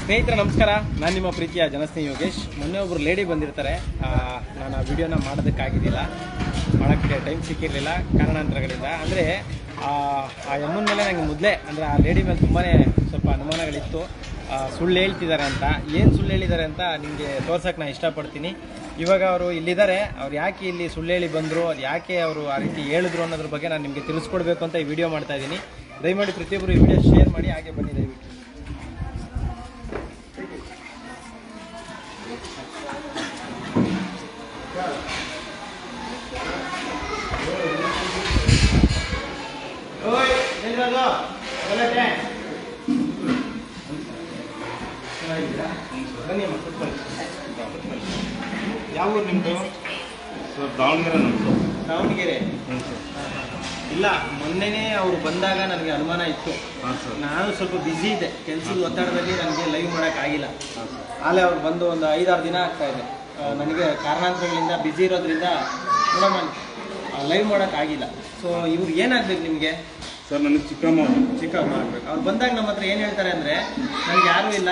ಸ್ನೇಹಿತರೆ ನಮಸ್ಕಾರ ನಾನು ನಿಮ್ಮ ಪ್ರೀತಿಯ ಜನಸ್ನೇಹಿ ಯೋಗೇಶ್ ಮೊನ್ನೆ ಒಬ್ರು ಲೇಡಿ ಬಂದಿರ್ತಾರೆ ಆ, ನಾನು ಆ ವಿಡಿಯೋನ ಮಾಡೋದಕ್ಕಾಗಿದ್ದಿಲ್ಲ ಮಾಡೋಕ್ಕೆ ಟೈಮ್ ಸಿಕ್ಕಿರಲಿಲ್ಲ ಕಾರಣಾಂತರಗಳಿಂದ ಅಂದರೆ ಆ ಎಮ್ಮನ ಮೇಲೆ ನನಗೆ ಮೊದಲೇ ಅಂದರೆ ಆ ಲೇಡಿ ಮೇಲೆ ತುಂಬಾ ಸ್ವಲ್ಪ ಅನುಮಾನಗಳಿತ್ತು ಆ, ಸುಳ್ಳು ಹೇಳ್ತಿದ್ದಾರೆ ಅಂತ ಏನು ಸುಳ್ಳು ಹೇಳಿದ್ದಾರೆ ಅಂತ ನಿಮಗೆ ತೋರ್ಸಕ್ಕೆ ನಾನು ಇಷ್ಟಪಡ್ತೀನಿ ಇವಾಗ ಅವರು ಇಲ್ಲಿದ್ದಾರೆ ಅವ್ರು ಯಾಕೆ ಇಲ್ಲಿ ಸುಳ್ಳು ಹೇಳಿ ಬಂದರು ಅದು ಯಾಕೆ ಅವರು ಆ ರೀತಿ ಹೇಳಿದ್ರು ಅನ್ನೋದ್ರ ಬಗ್ಗೆ ನಾನು ನಿಮಗೆ ತಿಳಿಸ್ಕೊಡ್ಬೇಕು ಅಂತ ಈ ವಿಡಿಯೋ ಮಾಡ್ತಾ ಇದ್ದೀನಿ ದಯಮಾಡಿ ಪ್ರತಿಯೊಬ್ಬರು ಈ ವಿಡಿಯೋ ಶೇರ್ ಮಾಡಿ ಹಾಗೆ ಬನ್ನಿ ದಯವಿಟ್ಟು ಓಯ್ ಎಲ್ಲಿರೋದು ಗಲಾಟೆ ಚೆನ್ನಾಗಿದ್ದೀರಾ ಬನ್ನಿ ಅಮ್ಮ ಕೂತ್ಕೊಳ್ಳಿ ಯಾವ ಊರು ನಿಮ್ಮದು ಸರ್ ದಾವಣಗೆರೆ ನಮ್ಮದು ದಾವಣಗೆರೆ ಹ್ಞೂ ಸರ್ ಇಲ್ಲ ಮೊನ್ನೆನೇ ಅವ್ರು ಬಂದಾಗ ನನಗೆ ಅನುಮಾನ ಇತ್ತು ಹಾಂ ಸರ್ ನಾನು ಸ್ವಲ್ಪ ಬ್ಯುಸಿ ಇದ್ದೆ ಕೆಲಸದ ಒತ್ತಡದಲ್ಲಿ ನನಗೆ ಲೈವ್ ಮಾಡೋಕ್ಕಾಗಿಲ್ಲ ಹಾಂ ಸರ್ ಆಲೆ ಅವ್ರು ಬಂದು ಒಂದು ಐದಾರು ದಿನ ಆಗ್ತಾ ಇದೆ ಆ, ನನಗೆ ಕಾರಣಾಂತರಗಳಿಂದ ಬ್ಯುಸಿ ಇರೋದ್ರಿಂದ ನೋಡಮ್ಮ ಲೈವ್ ಮಾಡೋಕ್ಕಾಗಿಲ್ಲ ಸೊ ಇವ್ರು ಏನಾಗ್ಬೇಕು ನಿಮಗೆ ಸರ್ ನನಗೆ ಚಿಕ್ಕಮ್ಮ ಚಿಕ್ಕ ಮಾಡ್ಬೇಕು ಅವ್ರು ಬಂದಾಗ ನಮ್ಮ ಹತ್ರ ಏನು ಹೇಳ್ತಾರೆ ಅಂದರೆ ನನಗೆ ಯಾರೂ ಇಲ್ಲ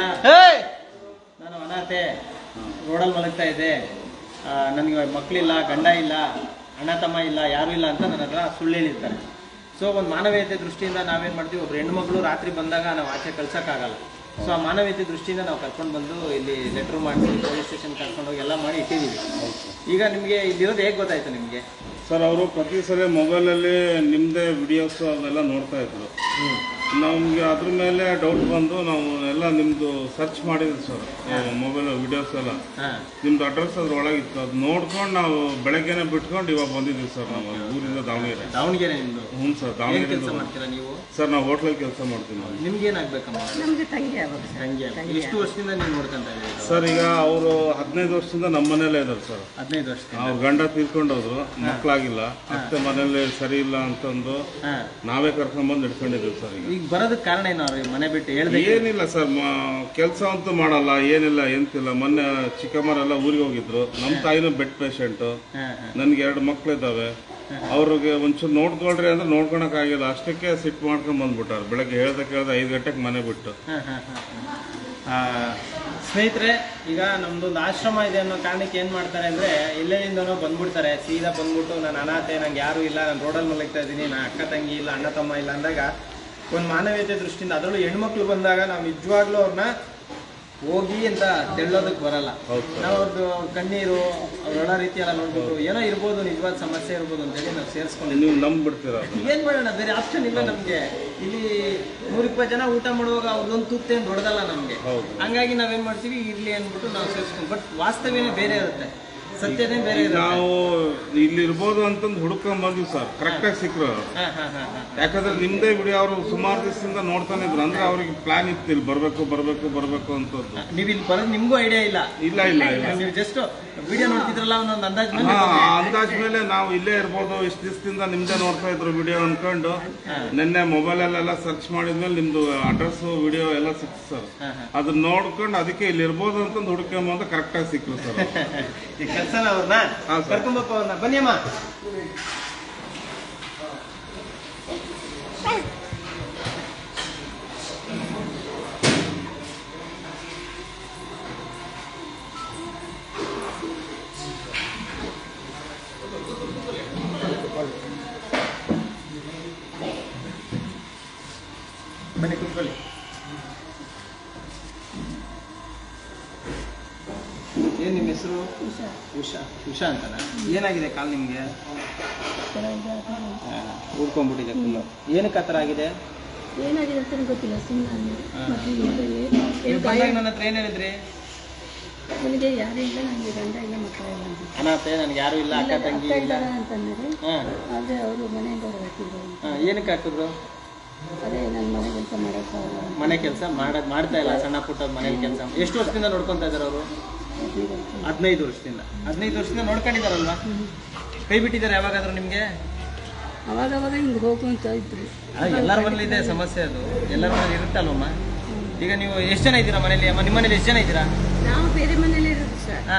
ನಾನು ಅನಾಥೆ ರೋಡಲ್ಲಿ ಮಲಗ್ತಾ ಇದ್ದೆ ಆ, ನನಗೆ ಮಕ್ಕಳಿಲ್ಲ ಗಂಡ ಇಲ್ಲ ಅಣ್ಣ ತಮ್ಮ ಇಲ್ಲ ಯಾರೂ ಇಲ್ಲ ಅಂತ ನನ್ನ ಹತ್ರ ಸುಳ್ಳು ಹೇಳಿರ್ತಾರೆ ಸೊ ಒಂದು ಮಾನವೀಯತೆ ದೃಷ್ಟಿಯಿಂದ ನಾವೇನು ಮಾಡ್ತೀವಿ ಒಬ್ರು ಹೆಣ್ಮಕ್ಳು ರಾತ್ರಿ ಬಂದಾಗ ನಾವು ಆಚೆ ಕಳ್ಸೋಕ್ಕಾಗಲ್ಲ ಸೊ ಆ ಮಾನವೀಯತೆ ದೃಷ್ಟಿಯಿಂದ ನಾವು ಕರ್ಕೊಂಡು ಬಂದು ಇಲ್ಲಿ ಲೆಟ್ರ್ ಮಾಡಿಸಿ ಪೊಲೀಸ್ ಸ್ಟೇಷನ್ ಕರ್ಕೊಂಡು ಹೋಗಿ ಎಲ್ಲ ಮಾಡಿ ಇಟ್ಟಿದ್ದೀವಿ ಈಗ ನಿಮಗೆ ಇಲ್ಲಿರೋದು ಹೇಗೆ ಗೊತ್ತಾಯ್ತು ನಿಮಗೆ ಸರ್ ಅವರು ಪ್ರತಿ ಸಲ ಮೊಬೈಲಲ್ಲಿ ನಿಮ್ಮದೇ ವಿಡಿಯೋಸ್ ಅವೆಲ್ಲ ನೋಡ್ತಾ ಇದ್ರು ನಮಗೆ ಅದ್ರ ಮೇಲೆ ಡೌಟ್ ಬಂದು ನಾವು ಎಲ್ಲ ನಿಮ್ಮದು ಸರ್ಚ್ ಮಾಡಿದ್ವಿ ಸರ್ ಮೊಬೈಲ್ ವಿಡಿಯೋಸ್ ಎಲ್ಲ ಹಾಂ ನಿಮ್ದು ಅಡ್ರೆಸ್ ಅದ್ರ ಒಳಗಿತ್ತು ಅದು ನೋಡ್ಕೊಂಡು ನಾವು ಬೆಳಗ್ಗೆನೆ ಬಿಟ್ಕೊಂಡು ಇವಾಗ ಬಂದಿದ್ದೀವಿ ಸರ್ ನಾವು ಊರಿಂದ ದಾವಣಗೆರೆ ದಾವಣಗೆರೆ ನಿಮ್ಮದು ಹ್ಞೂ ಸರ್ ಏನು ದಾವಣಗೆರೆ ಕೆಲಸ ಮಾಡ್ತೀರಾ ನೀವು ಸರ್ ನಾವು ಹೋಟ್ಲಲ್ಲಿ ಕೆಲಸ ಮಾಡ್ತೀವಿ ನಾವು ನಿಮ್ಗೇನಾಗಬೇಕಮ್ಮ ನಮ್ಗೆ ತಂಗಿ ಆಗ್ಬೇಕು ಸರ್ ಹಂಗೆ ಎಷ್ಟು ವರ್ಷದಿಂದ ನೀವು ನೋಡ್ಕೊಂತ ಇದ್ದೀರಿ ಸರ್ ಈಗ ಅವರು ಹದಿನೈದು ವರ್ಷದಿಂದ ನಮ್ಮ ಮನೇಲೇ ಇದ್ದಾರೆ ಸರ್ ಹದಿನೈದು ವರ್ಷದಿಂದ ಅವ್ರ ಗಂಡ ತೀರ್ಕೊಂಡೋದ್ರು ಮಕ್ಕಳಾಗಿಲ್ಲ ಅತ್ತೆ ಮನೇಲಿ ಸರಿ ಇಲ್ಲ ಅಂತಂದು ಹಾಂ ನಾವೇ ಕರ್ಕೊಂಡ್ಬಂದು ಇಟ್ಕೊಂಡಿದ್ದೀವಿ ಸರ್ ಈಗ ಈಗ ಬರೋದಕ್ಕೆ ಕಾರಣ ಏನು ಅವ್ರಿಗೆ ಮನೆ ಬಿಟ್ಟು ಹೇಳ್ದೆ ಏನಿಲ್ಲ ಸರ್ ಕೆಲಸ ಅಂತೂ ಮಾಡಲ್ಲ ಏನಿಲ್ಲ ಎಂತಿಲ್ಲ ಮೊನ್ನೆ ಚಿಕ್ಕಮ್ಮರೆಲ್ಲ ಊರಿಗೆ ಹೋಗಿದ್ರು ನಮ್ಮ ತಾಯಿನೂ ಬೆಡ್ ಪೇಷಂಟು ಹಾಂ ಹಾಂ ನನ್ಗೆ ಎರಡು ಮಕ್ಳಿದ್ದಾವೆ ಅವ್ರಿಗೆ ಒಂಚೂರು ನೋಡ್ಕೊಳ್ರಿ ಅಂದ್ರೆ ನೋಡ್ಕೊಳಕ್ಕಾಗಿಲ್ಲ ಅಷ್ಟಕ್ಕೆ ಸಿಟ್ಟು ಮಾಡ್ಕೊಂಡ್ ಬಂದ್ಬಿಟ್ಟಾರೆ ಬೆಳಗ್ಗೆ ಹೇಳ್ದೆ ಕೇಳ್ದೆ ಐದು ಗಂಟೆಗೆ ಮನೆ ಬಿಟ್ಟು ಹಾಂ ಹಾಂ ಹಾಂ ಸ್ನೇಹಿತರೆ ಈಗ ನಮ್ದೊಂದು ಆಶ್ರಮ ಇದೆ ಅನ್ನೋ ಕಾರಣಕ್ಕೆ ಏನು ಮಾಡ್ತಾರೆ ಅಂದರೆ ಎಲ್ಲೆಲ್ಲಿಂದನೋ ಬಂದ್ಬಿಡ್ತಾರೆ ಸೀದಾ ಬಂದ್ಬಿಟ್ಟು ನಾನು ಅನಾಥೆ ನಂಗೆ ಯಾರೂ ಇಲ್ಲ ನಾನು ರೋಡಲ್ಲಿ ಮಲಗ್ತಾ ಇದ್ದೀನಿ ನಾನು ಅಕ್ಕ ತಂಗಿ ಇಲ್ಲ ಅಣ್ಣ ತಮ್ಮ ಇಲ್ಲ ಅಂದಾಗ ಒಂದು ಮಾನವೀಯತೆ ದೃಷ್ಟಿಯಿಂದ ಅದರಲ್ಲೂ ಹೆಣ್ಮಕ್ಳು ಬಂದಾಗ ನಾವು ನಿಜವಾಗ್ಲೂ ಅವ್ರನ್ನ ಹೋಗಿ ಅಂತ ತೆಳ್ಳೋದಕ್ಕೆ ಬರಲ್ಲ ಹೌದು ಸರ್ ನಾವು ಅವ್ರದ್ದು ಕಣ್ಣೀರು ಅವ್ರ ರೀತಿ ಎಲ್ಲ ನೋಡ್ಬಿಟ್ಟು ಏನೋ ಇರ್ಬೋದು ನಿಜವಾದ ಸಮಸ್ಯೆ ಇರ್ಬೋದು ಅಂತೇಳಿ ನಾವು ಸೇರಿಸ್ಕೊಂಡಿದ್ದೀವಿ ನೀವು ನಂಬ್ಬಿಡ್ತೀರಾ ಅದನ್ನ? ಏನ್ ಮಾಡೋಣ ಬೇರೆ ಆಪ್ಷನ್ ಇಲ್ಲ ನಮ್ಗೆ ಇಲ್ಲಿ ನೂರಿಪ್ಪತ್ತು ಜನ ಊಟ ಮಾಡುವಾಗ ಅವ್ರದ್ದೊಂದು ತೂತೇನು ದೊಡ್ಡದಲ್ಲ ನಮ್ಗೆ ಹೌದು ಹಂಗಾಗಿ ನಾವೇನ್ ಮಾಡ್ತೀವಿ ಇರ್ಲಿ ಅಂದ್ಬಿಟ್ಟು ನಾವು ಸೇರಿಸ್ಕೊಂಡು ಬಟ್ ವಾಸ್ತವ್ಯನೇ ಬೇರೆ ಇರುತ್ತೆ ಸತ್ಯನೇ ಬೇರೆ ಈಗ ಇರುತ್ತೆ ನಾವು ಇಲ್ಲಿ ಇರ್ಬೋದು ಅಂತಂದು ಹುಡ್ಕೊಂಡ್ ಬಂದ್ವಿ ಸರ್ ಕರೆಕ್ಟಾಗಿ ಸಿಕ್ಕರು ಹಾ ಹಾ ಹಾ ಹಾ ಯಾಕಂದ್ರೆ ನಿಮ್ದೇ ವಿಡಿಯೋ ಅವರು ಸುಮಾರು ದಿವಸದಿಂದ ನೋಡ್ತಾನೆ ಇದ್ರು ಅಂದ್ರೆ ಅವ್ರಿಗೆ ಪ್ಲಾನ್ ಇತ್ತು ಇಲ್ಲಿ ಬರ್ಬೇಕು ಬರ್ಬೇಕು ಬರ್ಬೇಕು ಅಂತದ್ದು ನೀವು ಇಲ್ಲಿ ಬರೋದು ನಿಮ್ಗೂ ಐಡಿಯಾ ಇಲ್ಲ ಇಲ್ಲ ಇಲ್ಲ ಇಲ್ಲ ನೀವು ಜಸ್ಟ್ ವಿಡಿಯೋ ನೋಡ್ತಿದ್ರಲ್ಲ ಒಂದೊಂದು ಅಂದಾಜ್ ಮೇಲೆ ಹಾ ಅಂದಾಜ್ ಮೇಲೆ ನಾವು ಇಲ್ಲೇ ಇರ್ಬೋದು ಇಷ್ಟು ದಿವಸದಿಂದ ನಿಮ್ದೇ ನೋಡ್ತಾ ಇದ್ರು ವಿಡಿಯೋ ಅನ್ಕೊಂಡು ನಿನ್ನೆ ಮೊಬೈಲಲ್ಲೆಲ್ಲ ಸರ್ಚ್ ಮಾಡಿದ್ಮೇಲೆ ನಿಮ್ದು ಅಡ್ರೆಸ್ ವಿಡಿಯೋ ಎಲ್ಲ ಸಿಕ್ತು ಸರ್ ಹಾ, ಹಾ. ಅದನ್ನ ನೋಡ್ಕೊಂಡು ಅದಕ್ಕೆ ಇಲ್ಲಿ ಇರ್ಬೋದು ಅಂತಂದು ಹುಡ್ಕೊಂಬಂದು ಕರೆಕ್ಟಾಗಿ ಸಿಕ್ರು ಸರ್ ಈ ಕೆಲಸನ ಅವ್ರನ್ನ ಹಾ, ಸರ್. ಕರ್ಕೊಂಬಪ್ಪ ಅವ್ರನ್ನ ಬನ್ನಿ ಅಮ್ಮ ಬನ್ನಿ ಕೂತ್ಕೊಳ್ಳಿ ಏನ್ ನಿಮ್ಮ ಹೆಸರು ಉಷಾ ಉಷಾ ಉಷಾ ಅಂತನ ಏನಾಗಿದೆ ಕಾಲ್ ನಿಮ್ಗೆ ಕೆಳಗೆ ಉಳ್ಕೊಂಡ್ಬಿಟ್ಟಿದೆ ಫುಲ್ಲು ಏನಕ್ಕೆ ಆ ಥರ ಆಗಿದೆ ಏನಾಗಿದೆ ಅಂತ ಗೊತ್ತಿಲ್ಲ ಸುಮ್ಮನೆ ಮತ್ತೆ ನೀವು ಬಂದಾಗ ನನ್ನ ಹತ್ರ ಏನು ಹೇಳಿದ್ರಿ ನನಗೆ ಯಾರೂ ಇಲ್ಲ ನನಗೆ ಗಂಡ ಇಲ್ಲ ಮಕ್ಕಳ ಇಲ್ಲ ಅಂತ ಅನಾಥೆ ನನಗೆ ಯಾರು ಇಲ್ಲ ಅಕ್ಕ ತಂಗಿ ಅಕ್ಕ ಇಲ್ಲ ಇದ್ದಾರ ಅಂತಂದರೆ ಹಾಂ ಆದರೆ ಅವರು ಮನೆಯಿಂದ ಹೊರಗೆ ಹಾಕಿದ್ರು ಹಾಂ ಏನಕ್ಕೆ ಹಾಕಿದ್ರು ಅದೇ ನನ್ನ ಮನೆ ಕೆಲಸ ಮಾಡೋಕ್ಕಾಗಲ್ಲ ಮನೆ ಕೆಲಸ ಮಾಡೋದು ಮಾಡ್ತಾ ಇಲ್ಲ ಸಣ್ಣ ಪುಟ್ಟ ಮನೇಲಿ ಕೆಲಸ ಎಷ್ಟು ವರ್ಷದಿಂದ ನೋಡ್ಕೊತಾ ಇದ್ದಾರೆ ಅವರು ಹದಿನೈದು ವರ್ಷ. ಹದಿನೈದು ವರ್ಷದಿಂದ ಹದಿನೈದು ವರ್ಷದಿಂದ ನೋಡ್ಕೊಂಡಿದ್ದಾರಲ್ವಾ ಕೈ ಬಿಟ್ಟಿದ್ದಾರೆ ಯಾವಾಗಾದ್ರೂ ನಿಮಗೆ ಅವಾಗ ಅವಾಗ ಹಿಂಗೆ ಹೋಗುವಂತ ಇದ್ರು ಎಲ್ಲರ ಮನೇಲಿ ಇದೆ ಸಮಸ್ಯೆ ಅದು ಎಲ್ಲರ ಮನೇಲಿ ಇರುತ್ತಲ್ವಮ್ಮ ಈಗ ನೀವು ಎಷ್ಟು ಜನ ಇದ್ದೀರಾ ಮನೇಲಿ ಅಮ್ಮ ನಿಮ್ಮ ಮನೇಲಿ ಎಷ್ಟು ಜನ ಇದ್ದೀರಾ ನಾವು ಬೇರೆ ಮನೇಲಿ ಇರೋದು ಸರ್ ಹಾಂ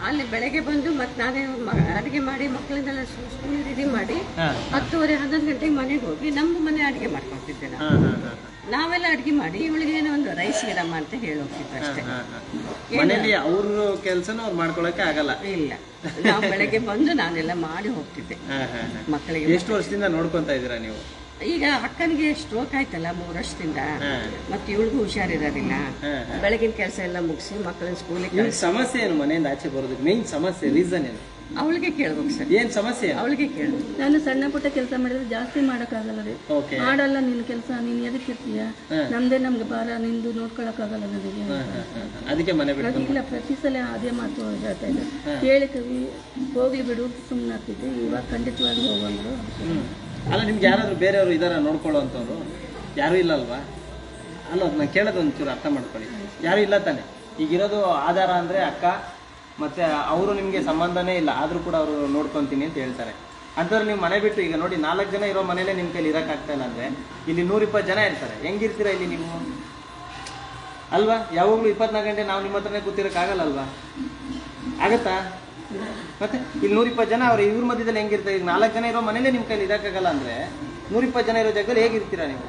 ಅಲ್ಲಿ ಬೆಳಗ್ಗೆ ಬಂದು ಮತ್ತೆ ನಾನೇ ಮ- ಅಡಿಗೆ ಮಾಡಿ ಮಕ್ಕಳನ್ನೆಲ್ಲ ಸ್ಕೂಲ್ ರೆಡಿ ಮಾಡಿ ಹಾಂ ಹತ್ತುವರೆ ಹನ್ನೊಂದು ಗಂಟೆಗೆ ಮನೆಗೆ ಹೋಗಿ ನಮ್ಮ ಮನೆ ಅಡಿಗೆ ಮಾಡ್ಕೊತಿದ್ದೆ ನಾನು ಹಾಂ ಹಾಂ ಹಾಂ ನಾವೆಲ್ಲ ಅಡಿಗೆ ಮಾಡಿ ಇವಳಿಗೆ ಏನೋ ಒಂದು ರೈಸ್ ಇರಮ್ಮ ಅಂತ ಹೇಳಿ ಹೋಗ್ತಿದ್ವಿ ಅಷ್ಟೇ ಮನೇಲಿ ಅವ್ರ ಕೆಲಸನ ಅವ್ರು ಮಾಡ್ಕೊಳಕ್ಕೆ ಆಗಲ್ಲ ಇಲ್ಲ ನಾವು ಬೆಳಗ್ಗೆ ಬಂದು ನಾನೆಲ್ಲ ಮಾಡಿ ಹೋಗ್ತಿದ್ದೆ ಹಾಂ ಹಾಂ ಹಾಂ ಮಕ್ಕಳಿಗೆ ಎಷ್ಟು ವರ್ಷದಿಂದ ನೋಡ್ಕೊಂತಾ ಇದ್ದೀರಾ ನೀವು ಈಗ ಅಕ್ಕನಿಗೆ ಸ್ಟ್ರೋಕ್ ಆಯ್ತಲ್ಲ ಮೂರು ವರ್ಷದಿಂದ ಹಾಂ ಮತ್ತೆ ಇವಳಿಗೂ ಹುಷಾರಿರೋದಿಲ್ಲ ಹಾಂ ಬೆಳಗಿನ ಕೆಲಸ ಎಲ್ಲ ಮುಗಿಸಿ ಮಕ್ಕಳನ್ನ ಸ್ಕೂಲಿಗೆ ನಿಮ್ಗೆ ಸಮಸ್ಯೆ ಏನು ಮನೆಯಿಂದ ಆಚೆ ಬರೋದಕ್ಕೆ ಮೇನ್ ಸಮಸ್ಯೆ ರೀಸನ್ ಏನು ಅವಳಿಗೆ ಕೇಳ್ಬೇಕು ಸರ್ ಏನು ಸಮಸ್ಯೆ ಏನು ಅವಳಿಗೆ ಕೇಳು ನಾನು ಸಣ್ಣ ಪುಟ್ಟ ಕೆಲಸ ಮಾಡಿದ್ರೆ ಜಾಸ್ತಿ ಮಾಡೋಕ್ಕಾಗಲ್ಲ ರೀ ಓಕೆ ಮಾಡಲ್ಲ ನಿನ್ನ ಕೆಲಸ ನೀನು ಎದಕ್ಕೆ ಇರ್ತೀಯ ನಮ್ದೇ ನಮ್ಗೆ ಭಾರ ನಿಂದು ನೋಡ್ಕೊಳಕ್ಕಾಗಲ್ಲ ನನಗೆ ಅದಕ್ಕೆ ಮನೆ ಬಿಟ್ಟು ಇಲ್ಲ ಪ್ರತಿ ಸಲ ಅದೇ ಮಾತು ಹೇಳ್ತಾ ಇದ್ದೆ ಕೇಳಿ ಕವಿ ಹೋಗ್ಲಿ ಬಿಡು ಸುಮ್ಮನೆ ಆಗ್ತಿದ್ದೆ ಇವಾಗ ಖಂಡಿತವಾಗಿ ಹೋಗಂದ್ರು ಹ್ಮ್. ಅಲ್ಲ ನಿಮ್ಗೆ ಯಾರಾದ್ರೂ ಬೇರೆಯವರು ಇದಾರ ನೋಡ್ಕೊಳ್ಳೋಂಥವ್ರು ಯಾರೂ ಇಲ್ಲ ಅಲ್ವಾ ಅಲ್ಲ ನಾನು ಕೇಳೋದು ಒಂಚೂರು ಅರ್ಥ ಮಾಡ್ಕೊಳ್ಳಿ ಯಾರೂ ಇಲ್ಲ ತಾನೆ ಈಗಿರೋದು ಆಧಾರ ಅಂದರೆ ಅಕ್ಕ ಮತ್ತು ಅವರು ನಿಮಗೆ ಸಂಬಂಧನೇ ಇಲ್ಲ ಆದರೂ ಕೂಡ ಅವರು ನೋಡ್ಕೊತೀನಿ ಅಂತ ಹೇಳ್ತಾರೆ ಅಂಥವ್ರು ನೀವು ಮನೆ ಬಿಟ್ಟು ಈಗ ನೋಡಿ ನಾಲ್ಕು ಜನ ಇರೋ ಮನೇಲೆ ನಿಮ್ಮ ಕೈಲಿ ಇರೋಕ್ಕಾಗ್ತಾ ಇಲ್ಲ ಅಂದರೆ ಇಲ್ಲಿ ನೂರಿಪ್ಪತ್ತು ಜನ ಇರ್ತಾರೆ ಹೆಂಗಿರ್ತೀರಾ ಇಲ್ಲಿ ನೀವು ಅಲ್ವಾ ಯಾವಾಗಲೂ ಇಪ್ಪತ್ನಾಲ್ಕು ಗಂಟೆ ನಾವು ನಿಮ್ಮ ಹತ್ರನೇ ಕೂತಿರೋಕ್ಕಾಗಲ್ಲ ಅಲ್ವಾ ಆಗತ್ತಾ ಮತ್ತೆ ಇಲ್ಲಿ ನೂರಿಪ್ಪತ್ತು ಜನ ಅವ್ರು ಇವ್ರ ಮಧ್ಯದಲ್ಲಿ ಹೆಂಗಿರ್ತಾರೆ ಈಗ ನಾಲ್ಕು ಜನ ಇರೋ ಮನೇಲೆ ನಿಮ್ಮ ಕೈಲಿ ಇರೋಕ್ಕಾಗಲ್ಲ ಅಂದರೆ ನೂರಿಪ್ಪತ್ತು ಜನ ಇರೋ ಜಾಗದಲ್ಲಿ ಹೇಗಿರ್ತೀರಾ ನೀವು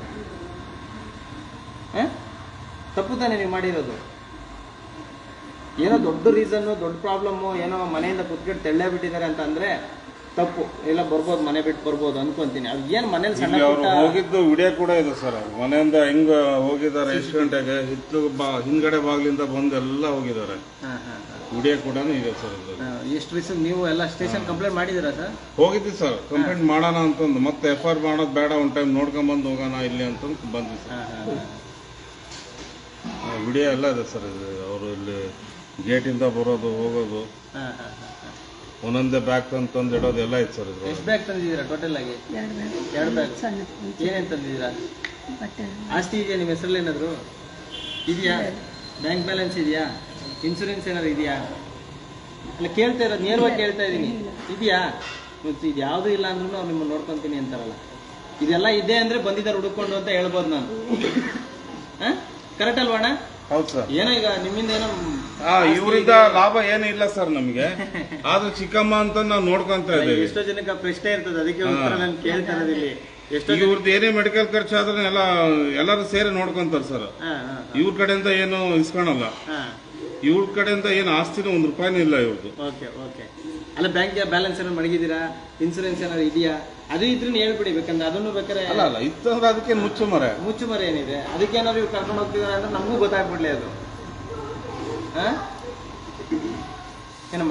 ಆ? ತಪ್ಪು ತಾನೇ ನೀವು ಮಾಡಿರೋದು ಏನೋ ದೊಡ್ಡ ರೀಸನ್ನು ದೊಡ್ಡ ಪ್ರಾಬ್ಲಮ್ಮು ಏನೋ ಮನೆಯಿಂದ ಕುತ್ಕೊಂಡು ತೆಳ್ಳೇ ಬಿಟ್ಟಿದ್ದಾರೆ ಅಂತ ಅಂದರೆ ತಪ್ಪು ಇಲ್ಲ ಬರ್ಬೋದು ಮನೆ ಬಿಟ್ಟು ಬರ್ಬೋದು ಅನ್ಕೊಂತೀನಿ ಅದು ಏನು ಮನೇಲಿ ಸಣ್ಣ ಇಲ್ಲಿ ಅವರು ಪುಟ್ಟ ಹೋಗಿದ್ದು ವಿಡಿಯೋ ಕೂಡ ಇದೆ ಸರ್ ಮನೆಯಿಂದ ಹೆಂಗ ಹೋಗಿದ್ದಾರೆ ಎಷ್ಟು ಗಂಟೆಗೆ ಹಿತ್ತು ಬಾ ಹಿಂದ್ಗಡೆ ಬಾಗ್ಲಿಂದ ಬಂದು ಎಲ್ಲ ಹೋಗಿದ್ದಾರೆ ಹಾಂ ಹಾಂ ಹಾಂ ವಿಡಿಯೋ ಕೂಡ ಇದೆ ಸರ್ ಇದು ಎಷ್ಟು ರೀಸನ್ ನೀವು ಎಲ್ಲ ಸ್ಟೇಷನ್ ಕಂಪ್ಲೇಂಟ್ ಮಾಡಿದ್ದೀರಾ ಸರ್ ಹೋಗಿದ್ವಿ ಸರ್ ಕಂಪ್ಲೇಂಟ್ ಮಾಡೋಣ ಅಂತಂದು ಮತ್ತೆ ಎಫ್ ಐ ಮಾಡೋದು ಬೇಡ ಒಂದು ಟೈಮ್ ನೋಡ್ಕೊಂಬಂದು ಹೋಗೋಣ ಇಲ್ಲಿ ಅಂತಂದು ಬಂದ್ವಿ ಸರ್ ಹಾಂ ಹಾಂ ವಿಡಿಯೋ ಎಲ್ಲ ಇದೆ ಸರ್ ಇದು ಅವರು ಇಲ್ಲಿ ಗೇಟಿಂದ ಬರೋದು ಹೋಗೋದು ಹಾಂ ಹಾಂ ಹಾಂ ಒಂದೊಂದೇ ಬ್ಯಾಗ್ ತಂದು ಇಡೋದು ಎಲ್ಲ ಐತೆ ಸರ್ ಇದು ಎಷ್ಟು ಬ್ಯಾಗ್ ತಂದಿದ್ದೀರಾ ಟೋಟಲ್ ಆಗಿ ಎರಡು ಬ್ಯಾಗ್ ಎರಡು ಬ್ಯಾಗ್ ಸಣ್ಣ ಏನೇನು ತಂದಿದ್ದೀರಾ ಬಟ್ಟೆ ಆಸ್ತಿ ಇದೆಯಾ ನಿಮ್ಮ ಹೆಸರಲ್ಲಿ ಏನಾದರೂ ಇದೆಯಾ ಬ್ಯಾಂಕ್ ಬ್ಯಾಲೆನ್ಸ್ ಇದೆಯಾ ಇನ್ಸೂರೆನ್ಸ್ ಏನಾದ್ರು ಇದೆಯಾ ಅಲ್ಲ ಕೇಳ್ತಾ ಇರೋದು ನೇರವಾಗಿ ಕೇಳ್ತಾ ಇದ್ದೀನಿ ಇದೆಯಾ ಮತ್ತೆ ಇದು ಯಾವುದೂ ಇಲ್ಲ ಅಂದ್ರೂ ಅವ್ರು ನಿಮ್ಮನ್ನು ನೋಡ್ಕೊತೀನಿ ಅಂತಾರಲ್ಲ ಇದೆಲ್ಲ ಇದೆ ಅಂದರೆ ಬಂದಿದ್ದಾರೆ ಹುಡುಕೊಂಡು ಅಂತ ಹೇಳ್ಬೋದು ನಾನು ಹಾಂ ಕರೆಕ್ಟ್ ಅಲ್ವಾ ಅಣ್ಣ ಹೌದು ಸರ್ ಏನೋ ಈಗ ನಿಮ್ಮಿಂದ ಏನೋ ಹಾ ಇವರಿಂದ ಲಾಭ ಏನೂ ಇಲ್ಲ ಸರ್ ನಮಗೆ ಆದ್ರೆ ಚಿಕ್ಕಮ್ಮ ಅಂತ ನಾವು ನೋಡ್ಕೊಂತ ಇದ್ದೀವಿ ಎಷ್ಟೋ ಜನಕ್ಕೆ ಆ ಪ್ರಶ್ನೆ ಇರ್ತದೆ ಅದಕ್ಕೆ ಉತ್ತರ ನಾನು ಕೇಳ್ತಾ ಇರೋದು ಇಲ್ಲಿ ಎಷ್ಟೋ ಈಗ ಇವ್ರದ್ದು ಏನೇ ಮೆಡಿಕಲ್ ಖರ್ಚು ಆದ್ರೆ ಎಲ್ಲ ಎಲ್ಲರೂ ಸೇರಿ ನೋಡ್ಕೊಂತಾರೆ ಸರ್ ಹಾಂ ಹಾಂ ಇವ್ರ ಕಡೆಯಿಂದ ಏನು ಇಸ್ಕೊಳಲ್ಲ ಹಾಂ ಇವ್ರ ಕಡೆಯಿಂದ ಏನು ಆಸ್ತಿನೂ ಒಂದು ರೂಪಾಯಿನೂ ಇಲ್ಲ ಇವ್ರದ್ದು ಓಕೆ ಓಕೆ ಅಲ್ಲ ಬ್ಯಾಂಕ್ ಬ್ಯಾಲೆನ್ಸ್ ಏನಾದ್ರು ಮಡಗಿದ್ದೀರಾ ಇನ್ಸೂರೆನ್ಸ್ ಏನಾದ್ರು ಇದೆಯಾ ಅದು ಇದ್ರೂ ಹೇಳ್ಬಿಡಿ ಬೇಕಂದ್ರೆ ಅದನ್ನು ಬೇಕಾದ್ರೆ ಅಲ್ಲ ಅಲ್ಲ ಇತ್ತಂದ್ರೆ ಅದಕ್ಕೆ ಮುಚ್ಚು ಮರೆ ಮುಚ್ಚು ಮರೆ ಏನಿದೆ ಅದಕ್ಕೆ ಏನಾದ್ರು ಇವ್ರು ಕರ್ಕೊಂಡು ಹೋಗ್ತಿದಾರೆ ಅಂದ್ರೆ ನಮಗೂ ಗೊತ್ತಾಗ್ಬಿಡ್ಲಿ ಅದು ಹಾ ಏನಮ್ಮ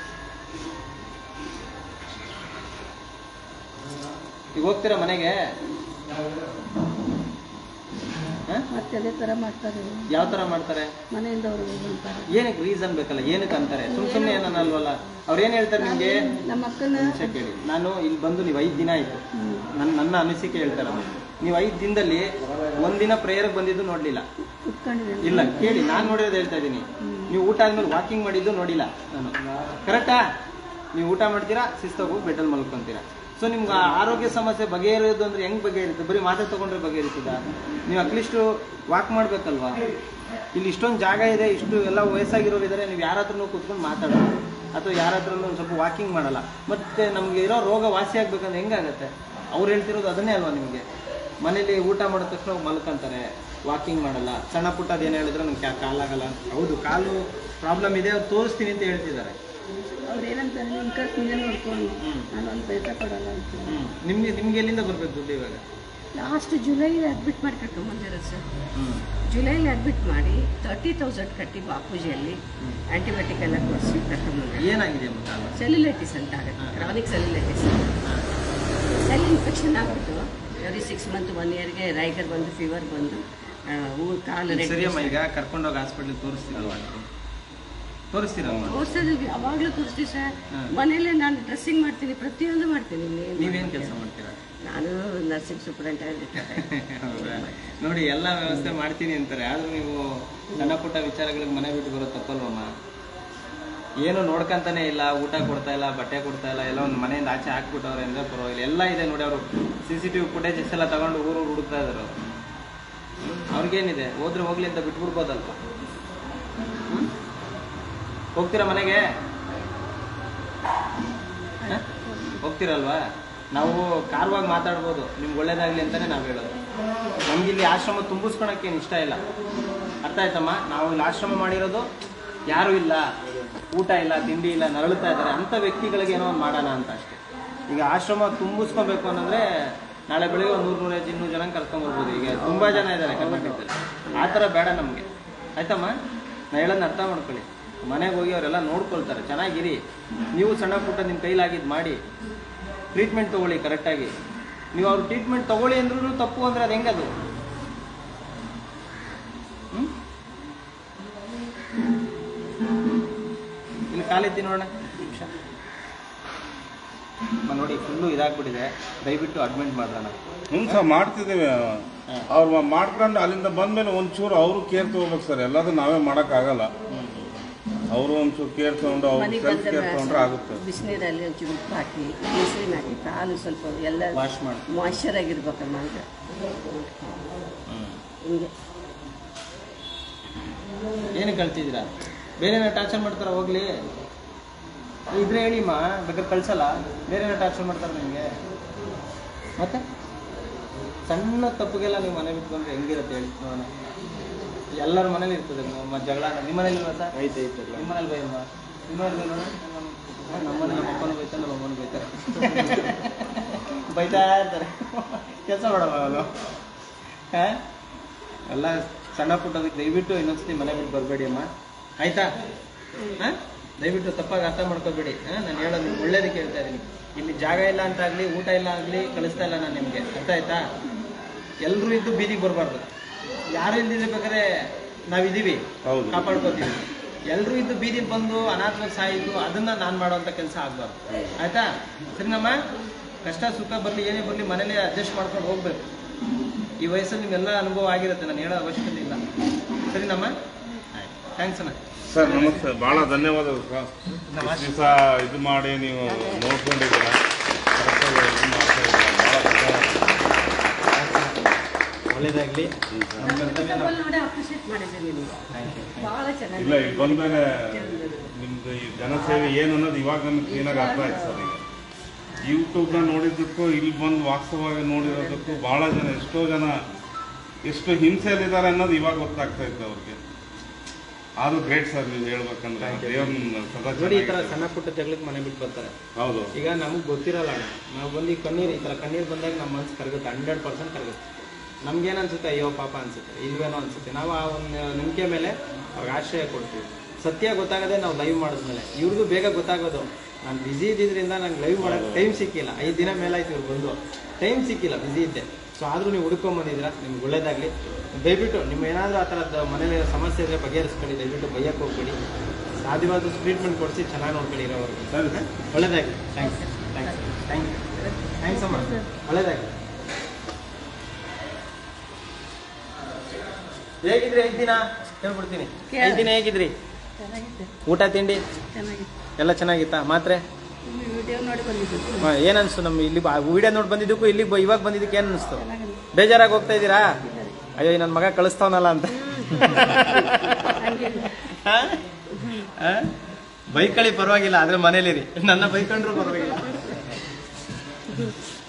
ಈಗ ಹೋಗ್ತೀರಾ ಮನೆಗೆ ಹಾ? ಮತ್ತೆ ಅದೇ ಥರ ಮಾಡ್ತಾರೆ ಯಾವ ತರ ಮಾಡ್ತಾರೆ ಮನೆಯಿಂದ ಅವ್ರಿಗೆ ಅಂತಾರೆ ಏನಕ್ಕೆ ರೀಸನ್ ಬೇಕಲ್ಲ ಏನಕ್ಕೆ ಅಂತಾರೆ ಸುಮ್ ಸುಮ್ಮನೆ ಏನನ್ನಲ್ವಲ್ಲ ಅವ್ರು ಏನ್ ಹೇಳ್ತಾರೆ ನಿಮ್ಗೆ ನಮ್ಮ ಅಕ್ಕನ ನಿಮಿಷ ಕೇಳಿ ನಾನು ಇಲ್ಲಿ ಬಂದು ನೀವು ಐದು ದಿನ ಆಯ್ತು ನನ್ನ ನನ್ನ ಅನಿಸಿಕೆ ಹೇಳ್ತಾರೆ ನೀವು ಐದು ದಿನದಲ್ಲಿ ಒಂದಿನ ಪ್ರೇಯರ್ಗೆ ಬಂದಿದ್ದು ನೋಡ್ಲಿಲ್ಲ ಕುತ್ಕೊಂಡಿದ್ದೇನೆ ಇಲ್ಲ ಕೇಳಿ ನಾನು ನೋಡಿರೋದು ಹೇಳ್ತಾ ಇದ್ದೀನಿ ನೀವು ಊಟ ಆದ್ಮೇಲೆ ವಾಕಿಂಗ್ ಮಾಡಿದ್ದು ನೋಡಿಲ್ಲ ನಾನು ಕರೆಕ್ಟಾ ನೀವು ಊಟ ಮಾಡ್ತೀರಾ ಶಿಸ್ತಾಗಿ ಹೋಗಿ ಬೆಡ್ಡಲ್ಲಿ ಮಲ್ಕೊಂತೀರಾ ಸೊ ನಿಮ್ಗೆ ಆ ಆರೋಗ್ಯ ಸಮಸ್ಯೆ ಬಗೆಹರಿಯೋದು ಅಂದ್ರೆ ಹೆಂಗ್ ಬಗೆಹರಿಯುತ್ತೆ ಬರೀ ಮಾತ್ರೆ ತಗೊಂಡ್ರೆ ಬಗೆಹರಿತದ ನೀವು ಅಟ್ಲೀಸ್ಟು ವಾಕ್ ಮಾಡ್ಬೇಕಲ್ವಾ ಇಲ್ಲಿ ಇಷ್ಟೊಂದು ಜಾಗ ಇದೆ ಇಷ್ಟು ಎಲ್ಲ ವಯಸ್ಸಾಗಿರೋರು ಇದ್ದಾರೆ ನೀವು ಯಾರ ಹತ್ರನೂ ಕೂತ್ಕೊಂಡು ಮಾತಾಡೋದು ಅಥವಾ ಯಾರ ಹತ್ರನೂ ಒಂದು ಸ್ವಲ್ಪ ವಾಕಿಂಗ್ ಮಾಡಲ್ಲ ಮತ್ತೆ ನಮಗೆ ಇರೋ ರೋಗ ವಾಸಿ ಆಗ್ಬೇಕಂದ್ರೆ ಹೆಂಗಾಗತ್ತೆ ಅವ್ರು ಹೇಳ್ತಿರೋದು ಅದನ್ನೇ ಅಲ್ವಾ ನಿಮಗೆ ಮನೇಲಿ ಊಟ ಮಾಡಿದ ತಕ್ಷಣ ಹೋಗಿ ಮಲ್ಕೊಂತಾರೆ ವಾಕಿಂಗ್ ಮಾಡಲ್ಲ ಸಣ್ಣ ಪುಟ್ಟ ಅದೇನು ಹೇಳಿದ್ರೆ ನಂಗೆ ಕಾಲಾಗಲ್ಲ ಅಂತ. ಹೌದು ಕಾಲು ಪ್ರಾಬ್ಲಮ್ ಇದೆ ಅವ್ರು ತೋರಿಸ್ತೀನಿ ಅಂತ ಹೇಳ್ತಿದ್ದಾರೆ ಅವ್ರು ಏನಂತಾರೆ ನಿನ್ನ ಖರ್ಚು ನೀನೇ ನೋಡ್ಕೊಂಡು ನಾನು ಒಂದು ಪೈಸಾ ಕೊಡಲ್ಲ ಅಂತ ಹ್ಮ್ ನಿಮ್ಗೆ ನಿಮ್ಗೆ ಎಲ್ಲಿಂದ ಬರ್ಬೇಕು ದುಡ್ಡು ಇವಾಗ ಲಾಸ್ಟ್ ಜುಲೈಲಿ ಅಡ್ಮಿಟ್ ಮಾಡಿ ಕರ್ಕೊಂಬಂದಿರೋದು ಸರ್ ಹ್ಮ್ ಜುಲೈಲಿ ಅಡ್ಮಿಟ್ ಮಾಡಿ ತರ್ಟಿ ತೌಸಂಡ್ ಕಟ್ಟಿ ಬಾಪೂಜಿಯಲ್ಲಿ ಆಂಟಿಬಯೋಟಿಕ್ ಎಲ್ಲ ಕೊಡಿಸಿ ಕರ್ಕೊಂಬಂದೆ ಏನಾಗಿದೆ ಅಮ್ಮ ಕಾಲು ಸೆಲ್ಯುಲೈಟಿಸ್ ಅಂತ ಆಗುತ್ತೆ ಕ್ರಾನಿಕ್ ಸೆಲ್ಯುಲೈಟಿಸ್ ಸೆಲ್ ಇನ್ಫೆಕ್ಷನ್ ಆಗ್ಬಿಟ್ಟು ಎವ್ರಿ ಸಿಕ್ಸ್ ಮಂತ್ ಒನ್ ಇಯರ್ಗೆ ರೈಗರ್ ಬಂದು ಫೀವರ್ ಬಂದು ಆ, ಊ ಕಾಲು ರೆಡ್ ಸರಿಯಮ್ಮ ಈಗ ಕರ್ಕೊಂಡೋಗಿ ಹಾಸ್ಪಿಟ್ಲ್ ತೋರಿಸ್ತೀರಲ್ವಾ ನೀವು? ತೋರಿಸ್ತೀರಲ್ವಾ ತೋರಿಸೋದು ಯಾವಾಗಲೂ ತೋರಿಸ್ತೀವಿ ಸರ್ ಹಾ. ಮನೇಲೆ ನಾನು ಡ್ರೆಸ್ಸಿಂಗ್ ಮಾಡ್ತೀನಿ ಪ್ರತಿಯೊಂದು ಮಾಡ್ತೀನಿ ಇನ್ನೇನ್ ನೀವೇನ್ ಕೆಲಸ ಮಾಡ್ತೀರಾ ನಾನು ನರ್ಸಿಂಗ್ ಸೂಪರಿಂಟೆಂಡೆಂಟ್ ಹೌದಾ? ನೋಡಿ ಎಲ್ಲ ವ್ಯವಸ್ಥೆ ಮಾಡ್ತೀನಿ ಅಂತಾರೆ ಆದ್ರೂ ನೀವು ಸಣ್ಣ ಪುಟ್ಟ ವಿಚಾರಗಳಿಗೆ ಮನೆ ಬಿಟ್ಟು ಬರೋದು ತಪ್ಪಲ್ವಮ್ಮ ಏನು ನೋಡ್ಕಂತಾನೆ ಇಲ್ಲ ಊಟ ಕೊಡ್ತಾ ಇಲ್ಲ ಬಟ್ಟೆ ಕೊಡ್ತಾ ಇಲ್ಲ ಎಲ್ಲ ಒಂದು ಮನೆಯಿಂದ ಆಚೆ ಹಾಕ್ಬಿಟ್ಟವ್ರೆ ಅಂದ್ರೆ ಪರವಾಗಿಲ್ಲ ಎಲ್ಲ ಇದೆ ನೋಡಿ ಅವರು C C T V footages ಎಲ್ಲ ತಗೊಂಡು ಊರು ಹುಡುಕ್ತಾ ಇದ್ರು ಅವ್ರಿಗೇನಿದೆ ಹೋದ್ರೆ ಹೋಗ್ಲಿ ಅಂತ ಬಿಟ್ಬಿಡ್ಬೋದಲ್ವ ಹ್ಮ್? ಹೋಗ್ತೀರಾ ಮನೆಗೆ ಹೋಗ್ತಿರಲ್ವಾ ನಾವು ಕಾರವಾಗಿ ಮಾತಾಡ್ಬೋದು ನಿಮ್ಗೆ ಒಳ್ಳೇದಾಗ್ಲಿ ಅಂತಾನೆ ನಾವು ಹೇಳೋದು ನಮ್ಗೆ ಇಲ್ಲಿ ಆಶ್ರಮ ತುಂಬಿಸ್ಕೊಳಕ್ಕೇನು ಇಷ್ಟ ಇಲ್ಲ ಅರ್ಥ ಆಯ್ತಮ್ಮ ನಾವು ಇಲ್ಲಿ ಆಶ್ರಮ ಮಾಡಿರೋದು ಯಾರೂ ಇಲ್ಲ ಊಟ ಇಲ್ಲ ತಿಂಡಿ ಇಲ್ಲ ನರಳುತ್ತಾ ಇದ್ದಾರೆ ಅಂಥ ವ್ಯಕ್ತಿಗಳಿಗೆ ಏನೋ ಒಂದು ಮಾಡೋಣ ಅಂತ ಅಷ್ಟೇ ಈಗ ಆಶ್ರಮ ತುಂಬಿಸ್ಕೊಬೇಕು ಅನ್ನಂದ್ರೆ ನಾಳೆ ಬೆಳಿಗ್ಗೆ ಒಂದು ನೂರು ನೂರೈದು ಇನ್ನೂರು ಜನ ಕರ್ಕೊಂಬರ್ಬೋದು ಈಗ ತುಂಬ ಜನ ಇದ್ದಾರೆ ಕರ್ನಾಟಕದಲ್ಲಿ ಆ ಥರ ಬೇಡ ನಮಗೆ ಆಯ್ತಮ್ಮ ನಾ ಹೇಳೋದನ್ನ ಅರ್ಥ ಮಾಡ್ಕೊಳ್ಳಿ ಮನೆಗೆ ಹೋಗಿ ಅವರೆಲ್ಲ ನೋಡ್ಕೊಳ್ತಾರೆ ಚೆನ್ನಾಗಿರಿ ನೀವು ಸಣ್ಣ ಪುಟ್ಟ ನಿಮ್ಮ ಕೈಲಾಗಿದ್ದು ಮಾಡಿ ಟ್ರೀಟ್ಮೆಂಟ್ ತೊಗೊಳ್ಳಿ ಕರೆಕ್ಟಾಗಿ ನೀವು ಅವ್ರು ಟ್ರೀಟ್ಮೆಂಟ್ ತೊಗೊಳ್ಳಿ ಅಂದ್ರೂ ತಪ್ಪು ಅಂದರೆ ಅದು ಹೆಂಗದು ಹ್ಮ್? ಇಲ್ಲಿ ಕಾಲೆತ್ತಿ ನೋಡೋಣ ನಿಮಿಷ ನೋಡಿ ಫುಲ್ಲು ಇದಾಗ್ಬಿಟ್ಟಿದೆ ದಯವಿಟ್ಟು ಅಡ್ಮಿಟ್ ಮಾಡೋಣ ಹ್ಞೂ ಸರ್ ಮಾಡ್ತಿದ್ದೇವೆ ಅವ್ರು ಮಾಡ್ಕೊಂಡು ಅಲ್ಲಿಂದ ಬಂದ್ಮೇಲೆ ಒಂಚೂರು ಅವರು ಕೇರ್ ತಗೋಬೇಕು ಸರ್ ಎಲ್ಲದೂ ನಾವೇ ಮಾಡೋಕ್ಕಾಗಲ್ಲ ಅವರು ಒಂಚೂರು ಕೇರ್ ತಗೊಂಡು ಅವ್ರು ಮನೆಗೆ ಸೆಲ್ಫ್ ಕೇರ್ ತಗೊಂಡ್ರೆ ಬಂದಾಗ ಆಗುತ್ತೆ ಬಿಸಿನೀರಲ್ಲಿ ಒಂಚೂರು ಉಪ್ಪು ಹಾಕಿ ಕೇಸರಿನ ಹಾಕಿ ಕಾಲು ಸ್ವಲ್ಪ ಎಲ್ಲ ವಾಶ್ ಮಾಡಿ ಮಾಯ್ಶ್ಚರ್ ಆಗಿರ್ಬೇಕಮ್ಮ ಅಂತ ಹಿಂಗೆ ಏನು ಕಳ್ತಿದ್ದೀರಾ ಬೇರೆನ ಟಾರ್ಚರ್ ಮಾಡ್ತಾರ ಹೋಗ್ಲಿ ಇದ್ರೆ ಹೇಳಿಮ್ಮ ಬೇಕಾದ್ರೆ ಕಳ್ಸಲ್ಲ ಬೇರೆನ ಟಾರ್ಚರ್ ಮಾಡ್ತಾರೆ ನಿಮಗೆ ಮತ್ತೆ ಸಣ್ಣ ತಪ್ಪಿಗೆಲ್ಲ ನೀವು ಮನೆ ಬಿಟ್ಟು ಬಂದ್ರೆ ಹೆಂಗಿರುತ್ತೆ ಹೇಳಿ ನೋಡೋಣ ಎಲ್ಲರ ಮನೇಲಿ ಇರ್ತದೆ ಮ- ಜಗಳ ನಿಮ್ಮ ಮನೇಲಿ ಇಲ್ವಾ ಸರ್ ಐತೆ ಐತೆ ನಿಮ್ಮ ಮನೇಲಿ ಬೈಲ್ವಾ ನಿಮ್ಮ ಮನೇಲಿ ಬೈಲ್ವಾ? ನಮ್ಮ ನಮ್ಮ ಮನೇಲಿ ನಮ್ಮ ಅಪ್ಪನೂ ಬೈತಾರೆ ನಮ್ಮ ಅಮ್ಮನೂ ಬೈತಾರೆ ಬೈತಾ ಇರ್ತಾರೆ ಕೆಲಸ ಮಾಡಮ್ಮ ಅವನು ಹಾಂ ಎಲ್ಲ ಸಣ್ಣ ಪುಟ್ಟದಕ್ಕೆ ದಯವಿಟ್ಟು ಇನ್ನೊಂದ್ಸತಿ ಮನೆ ಬಿಟ್ಟು ಬರಬೇಡಿ ಅಮ್ಮ ಆಯ್ತಾ ಹಾಂ ದಯವಿಟ್ಟು ತಪ್ಪಾಗಿ ಅರ್ಥ ಮಾಡ್ಕೋಬೇಡಿ ಹಾಂ ನಾನು ಹೇಳೋದು ನಿಮ್ಗೆ ಒಳ್ಳೇದಕ್ಕೆ ಹೇಳ್ತಾ ಇದ್ದೀನಿ ಇಲ್ಲಿ ಜಾಗ ಇಲ್ಲ ಅಂತ ಆಗಲಿ ಊಟ ಇಲ್ಲ ಆಗಲಿ ಕಳಿಸ್ತಾ ಇಲ್ಲ ನಾನು ನಿಮಗೆ ಅರ್ಥ ಆಯ್ತಾ ಎಲ್ಲರೂ ಇದ್ದು ಬೀದಿಗೆ ಬರಬಾರ್ದು ಯಾರು ಇಲ್ದಿದ್ರೆ ಬೇಕಾದ್ರೆ ನಾವಿದ್ದೀವಿ ಹೌದು. ಕಾಪಾಡ್ಕೋತೀವಿ ಎಲ್ಲರೂ ಇದ್ದು ಬೀದಿಗೆ ಬಂದು ಅನಾಥವಾಗಿ ಸಾಯಿತು ಅದನ್ನ ನಾನು ಮಾಡುವಂಥ ಕೆಲಸ ಆಗ್ಬಾರ್ದು ಆಯ್ತಾ ಸರಿನಮ್ಮ ಕಷ್ಟ ಸುಖ ಬರಲಿ ಏನೇ ಬರಲಿ ಮನೇಲಿ ಅಡ್ಜಸ್ಟ್ ಮಾಡ್ಕೊಂಡು ಹೋಗ್ಬೇಕು ಈ ವಯಸ್ಸಲ್ಲಿ ನಿಮ್ಗೆಲ್ಲ ಅನುಭವ ಆಗಿರುತ್ತೆ ನಾನು ಹೇಳೋ ಅವಶ್ಯಕತೆ ಇಲ್ಲ ಸರಿನಮ್ಮ ಆಯ್ತು ಥ್ಯಾಂಕ್ಸ್ ಅಣ್ಣ ಸರ್ ನಮಸ್ತೆ ಭಾಳ ಧನ್ಯವಾದಗಳು ಸರ್ ಇಷ್ಟು ದಿವಸ ಇದು ಮಾಡಿ ನೀವು ನೋಡ್ಕೊಂಡಿದ್ದೀರಾ ಕರೆಕ್ಟಾಗಿ ಇದು ಮಾಡ್ತಾ ಇದ್ದೀರಾ ಭಾಳ ಧನ್ಯವಾದ ಒಳ್ಳೇದಾಗಲಿ ನಮ್ಮ ಕರ್ತವ್ಯ ನಾವು ನೋಡಿ ಅಪ್ರಿಷಿಯೇಟ್ ಮಾಡಿದ್ದೀನಿ ನಿಮಗೆ ಥ್ಯಾಂಕ್ ಯು ಭಾಳ ಇಲ್ಲ ಚೆನ್ನಾಗಿ ಈಗ ಬಂದ್ಮೇಲೆ ನಿಮ್ದು ಈ ಜನಸೇವೆ ಏನು ಅನ್ನೋದು ಇವಾಗ ನಮ್ಗೆ ಕ್ಲೀನಾಗಿ ಅರ್ಥ ಆಯ್ತು ಸರ್ ಈಗ ಯೂಟ್ಯೂಬ್ನ ನೋಡಿದ್ದಕ್ಕೂ ಇಲ್ಲಿ ಬಂದು ವಾಸ್ತವವಾಗಿ ನೋಡಿರೋದಕ್ಕೂ ಭಾಳ ಜನ ಎಷ್ಟೋ ಜನ ಎಷ್ಟು ಹಿಂಸೆಯಲ್ಲಿದ್ದಾರೆ ಅನ್ನೋದು ಇವಾಗ ಗೊತ್ತಾಗ್ತಾ ಇತ್ತು ಅವ್ರಿಗೆ ಆದ್ರೂ ಗ್ರೇಟ್ ಸರ್ ನೀವು ಹೇಳ್ಬೇಕಂದ್ರೆ ದೇವ್ರನ್ನ ಸದಾ ನೋಡಿ ಈ ಥರ ಚೆನ್ನಾಗಿ ಸಣ್ಣ ಪುಟ್ಟ ಜಗಳಕ್ಕೆ ಮನೆ ಬಿಟ್ಟು ಬರ್ತಾರೆ ಹೌದು ಈಗ ನಮಗೆ ಗೊತ್ತಿರಲ್ಲ ಅಣ್ಣ ನಾವು ಬಂದು ಈ ಕಣ್ಣೀರು ಈ ಥರ ಕಣ್ಣೀರು ಬಂದಾಗ ನಮ್ಮ ಮನಸ್ಸು ಕರಗುತ್ತೆ ಹಂಡ್ರೆಡ್ ಪರ್ಸೆಂಟ್ ಕರಗುತ್ತೆ ನಮ್ಗೇನು ಅನ್ಸುತ್ತೆ ಅಯ್ಯೋ ಪಾಪ ಅನ್ಸುತ್ತೆ ಇಲ್ವೇನೋ ಅನ್ಸುತ್ತೆ ನಾವು ಆ ಒಂದು ನಂಬಿಕೆ ಮೇಲೆ ಅವ್ರಿಗೆ ಆಶ್ರಯ ಕೊಡ್ತೀವಿ ಸತ್ಯ ಗೊತ್ತಾಗದೆ ನಾವು ಲೈವ್ ಮಾಡಿದ್ಮೇಲೆ ಇವ್ರಿಗೂ ಬೇಗ ಗೊತ್ತಾಗೋದು ನಾನು ಬ್ಯುಸಿ ಇದ್ದಿದ್ರಿಂದ ನಂಗೆ ಲೈವ್ ಮಾಡೋಕ್ಕೆ ಟೈಮ್ ಸಿಕ್ಕಿಲ್ಲ ಐದು ದಿನ ಮೇಲಾಯ್ತು ಇವ್ರು ಬಂದು ಟೈಮ್ ಸಿಕ್ಕಿಲ್ಲ ಬ್ಯುಸಿ ಇದ್ದೆ ಸೊ ಆದರೂ ನೀವು ಹುಡ್ಕೊಂಬಂದಿದ್ದೀರಾ ನಿಮ್ಗೆ ಒಳ್ಳೇದಾಗಲಿ ದಯವಿಟ್ಟು ನಿಮ್ಮ ಏನಾದರೂ ಆ ಥರದ್ದು ಮನೇಲಿ ಸಮಸ್ಯೆ ಇದ್ದರೆ ಬಗೆಹರಿಸ್ಕೊಳ್ಳಿ ದಯವಿಟ್ಟು ಬೈಯಕ್ಕೆ ಹೋಗ್ಬೇಡಿ ಸಾಧ್ಯವಾದಷ್ಟು ಟ್ರೀಟ್ಮೆಂಟ್ ಕೊಡಿಸಿ ಚೆನ್ನಾಗಿ ನೋಡ್ಕೊಳ್ಳಿ ಇರೋವರೆಗೂ ಸರಿ ಸರ್ ಒಳ್ಳೇದಾಗಲಿ thanks thanks thank you thanks ಅಮ್ಮ ಒಳ್ಳೇದಾಗಲಿ ಹೇಗಿದ್ರಿ ಐದು ದಿನ ಹೇಳ್ಬಿಡ್ತೀನಿ ಐದು ದಿನ ಹೇಗಿದ್ರಿ ಚೆನ್ನಾಗಿದೆ ಊಟ ತಿಂಡಿ ಚೆನ್ನಾಗಿತ್ತು ಎಲ್ಲ ಚೆನ್ನಾಗಿತ್ತಾ ಮಾತ್ರೆ ನಿಮ್ಮ ವಿಡಿಯೋ ನೋಡಿ ಬಂದಿದ್ದು ಹಾಂ ಏನು ಅನಿಸ್ತು ನಮ್ಮ ಇಲ್ಲಿ ವಿಡಿಯೋ ನೋಡಿ ಬಂದಿದ್ದಕ್ಕೂ ಇಲ್ಲಿಗೆ ಬ- ಇವಾಗ ಬಂದಿದ್ದಕ್ಕೆ ಏನು ಅನಿಸ್ತು ಚೆನ್ನಾಗಿದೆ ಬೇಜಾರಾಗಿ ಹೋಗ್ತಾ ಇದ್ದೀರಾ ಅಯ್ಯೋ ನನ್ನ ಮಗ ಕಳಿಸ್ತಾವನಲ್ಲ ಅಂತ ಹಂಗೆ ಬೈಕಳಿ ಪರವಾಗಿಲ್ಲ ಆದರೆ ಮನೇಲಿರಿ ನನ್ನ ಬೈಕೊಂಡ್ರು ಪರವಾಗಿಲ್ಲ